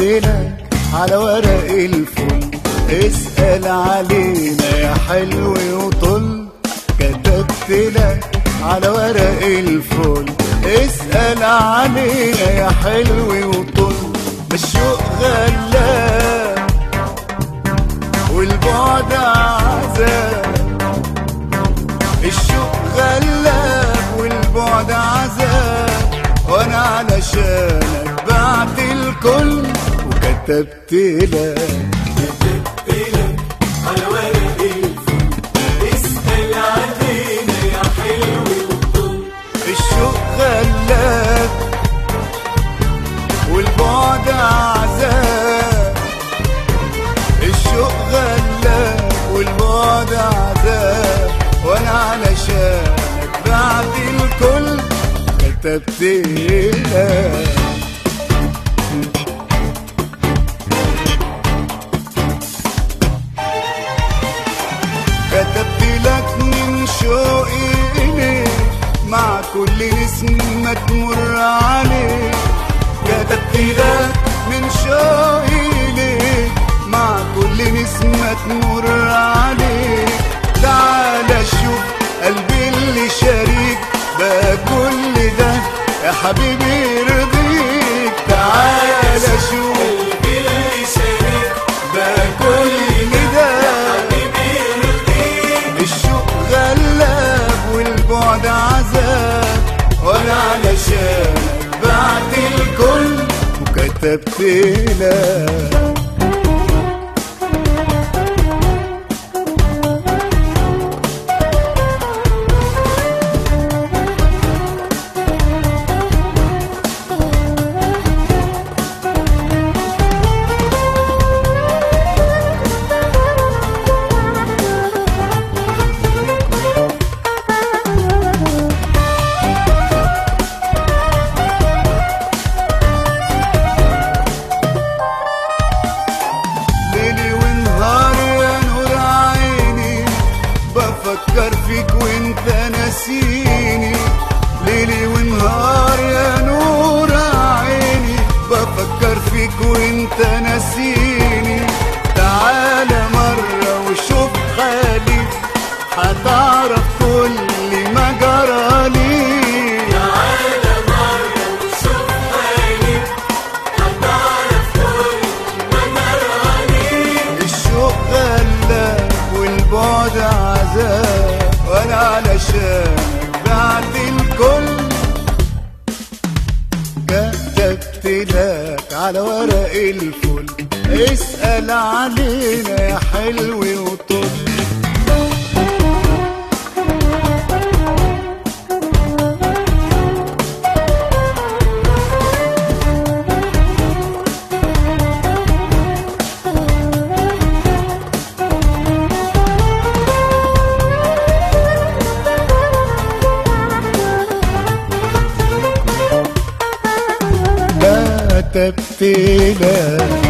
لك على ورق الفل اسأل علينا يا حلو وطل كتبت لك على ورق الفل اسأل علينا يا حلو وطل الشوق غلاب والبعد عذاب الشوق غلاب والبعد عذاب وانا علشانك بعت الكل وكتبت لك على ورق الفل اسأل علينا يا حلو وطل الشوق غلاب والبعد عذاب الشوق غلاب والبعد عذاب وانا علشانك بعد الكل كتبت لك كتبت لك من شوقي إليك مع كل نسمة تمر عليك كتبت لك من شوقي إليك مع كل نسمة تمر عليك تعال شوف قلبي اللي شريك بقى كل ده يا حبيبي يرضيك تعال شوف قلبي اللي شريك بقى كل ده الشوق غلاب والبعد عذاب وانا علشانك بعد الكل وكتبت لك ليلي ونهار يا نور عيني بفكر فيك وانت ناسيني ليلي ونهار يا نور عيني بفكر فيك وانت ناسيني تعالى مرة وشوف حالي هتعرف كل ما جرالي تعالى مرة وشوف حالي هتعرف كل ما جرالي الشوق غلاب والبعد عذاب وانا علشانك بعد الكل كتبت لك على ورق الفل اسأل علينا يا حلو وطل كتبت لك